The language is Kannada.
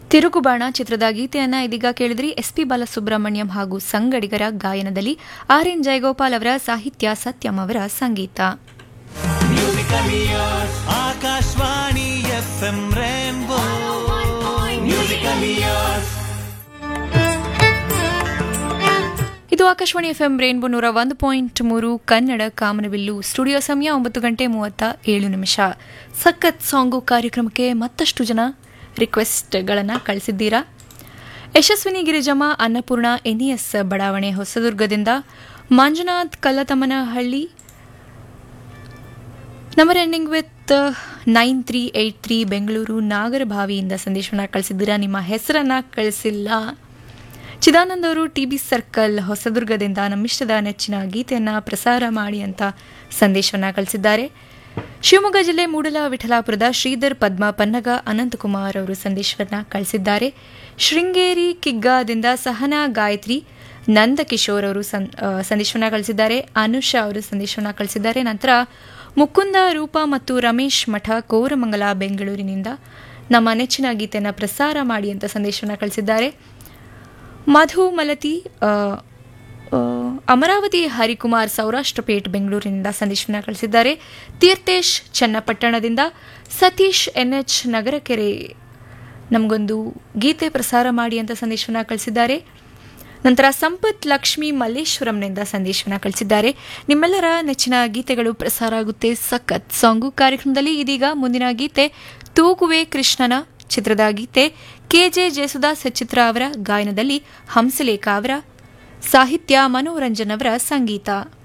ತಿರುಗುಬಾಣ ಚಿತ್ರದ ಗೀತೆಯನ್ನ ಇದೀಗ ಕೇಳಿದ್ರಿ ಎಸ್ ಪಿ ಬಾಲಸುಬ್ರಹ್ಮಣ್ಯಂ ಹಾಗೂ ಸಂಗಡಿಗರ ಗಾಯನದಲ್ಲಿ ಆರ್ ಎನ್ ಜಯಗೋಪಾಲ್ ಅವರ ಸಾಹಿತ್ಯ ಸತ್ಯಂ ಅವರ ಸಂಗೀತ Akashvani F M rainbow musical years ಇದು ಆಕಾಶವಾಣಿ ಎಫ್ಎಂ ರೇನ್ಬೋ ನೂರ ಒಂದು ಪಾಯಿಂಟ್ ಮೂರು ಕನ್ನಡ ಕಾಮನಬಿಲ್ಲು ಸ್ಟುಡಿಯೋ ಸಮಯ ಒಂಬತ್ತು ಗಂಟೆ ಮೂವತ್ತ ಏಳು ನಿಮಿಷ ಸಖತ್ ಸಾಂಗು ಕಾರ್ಯಕ್ರಮಕ್ಕೆ ಮತ್ತಷ್ಟು ಜನ ರಿಕ್ವೆಸ್ಟ್ಗಳನ್ನು ಕಳಿಸಿದ್ದೀರಾ ಯಶಸ್ವಿನಿ ಗಿರಿಜಮ್ಮ ಅನ್ನಪೂರ್ಣ ಎನ್ಇಎಸ್ ಬಡಾವಣೆ ಹೊಸದುರ್ಗದಿಂದ Manjunath Kallatammanahalli number ending with nine three eight three Bengaluru ನಾಗರಭಾವಿಯಿಂದ ಸಂದೇಶವನ್ನು ಕಳಿಸಿದ್ದೀರಾ ನಿಮ್ಮ ಹೆಸರನ್ನ ಕಳಿಸಿಲ್ಲ ಚಿದಾನಂದ್ ಅವರು ಟಿ ಬಿ ಸರ್ಕಲ್ ಹೊಸದುರ್ಗದಿಂದ ನಮ್ಮಿಷ್ಟದ ನೆಚ್ಚಿನ ಗೀತೆಯನ್ನು ಪ್ರಸಾರ ಮಾಡಿ ಅಂತ ಸಂದೇಶವನ್ನು ಕಳಿಸಿದ್ದಾರೆ ಶಿವಮೊಗ್ಗ ಜಿಲ್ಲೆ ಮೂಡಲ ವಿಠಲಾಪುರದ ಶ್ರೀಧರ್ ಪದ್ಮ ಪನ್ನಗ ಅನಂತಕುಮಾರ್ ಅವರು ಸಂದೇಶವನ್ನು ಕಳಿಸಿದ್ದಾರೆ ಶೃಂಗೇರಿ ಕಿಗ್ಗಾದಿಂದ ಸಹನಾ ಗಾಯತ್ರಿ ನಂದಕಿಶೋರ್ ಅವರು ಸಂ- ಆ, ಸಂದೇಶವನ್ನು ಕಳಿಸಿದ್ದಾರೆ ಅನುಷಾ ಅವರು ಸಂದೇಶವನ್ನು ಕಳಿಸಿದ್ದಾರೆ ನಂತರ ಮುಕುಂದ ರೂಪ ಮತ್ತು ರಮೇಶ್ ಮಠ ಕೋರಮಂಗಲ ಬೆಂಗಳೂರಿನಿಂದ ನಮ್ಮ ನೆಚ್ಚಿನ ಗೀತೆಯನ್ನು ಪ್ರಸಾರ ಮಾಡಿ ಅಂತ ಸಂದೇಶವನ್ನು ಕಳಿಸಿದ್ದಾರೆ ಮಧು ಮಲತಿ ಆ, ಆ, ಅಮರಾವತಿ ಹರಿಕುಮಾರ್ ಸೌರಾಷ್ಟ್ರಪೇಟ್ ಬೆಂಗಳೂರಿನಿಂದ ಸಂದೇಶವನ್ನು ಕಳಿಸಿದ್ದಾರೆ ತೀರ್ಥೇಶ್ ಚನ್ನಪಟ್ಟಣದಿಂದ ಸತೀಶ್ ಎನ್ಎಚ್ ನಗರಕೆರೆ ನಮಗೊಂದು ಗೀತೆ ಪ್ರಸಾರ ಮಾಡಿ ಅಂತ ಸಂದೇಶವನ್ನು ಕಳಿಸಿದ್ದಾರೆ ನಂತರ ಸಂಪತ್ ಲಕ್ಷ್ಮಿ ಮಲ್ಲೇಶ್ವರಂನಿಂದ ಸಂದೇಶವನ್ನು ಕಳಿಸಿದ್ದಾರೆ ನಿಮ್ಮೆಲ್ಲರ ನೆಚ್ಚಿನ ಗೀತೆಗಳು ಪ್ರಸಾರ ಆಗುತ್ತೆ ಸಖತ್ ಸಾಂಗು ಕಾರ್ಯಕ್ರಮದಲ್ಲಿ ಇದೀಗ ಮುಂದಿನ ಗೀತೆ ತೂಗುವೆ ಕೃಷ್ಣನ ಚಿತ್ರದ ಗೀತೆ ಕೆಜೆ ಜಯಸುದಾಸ್ ಚಿತ್ರ ಅವರ ಗಾಯನದಲ್ಲಿ ಹಂಸಲೇಖ ಅವರ ಸಾಹಿತ್ಯ ಮನೋರಂಜನ್ ಅವರ ಸಂಗೀತ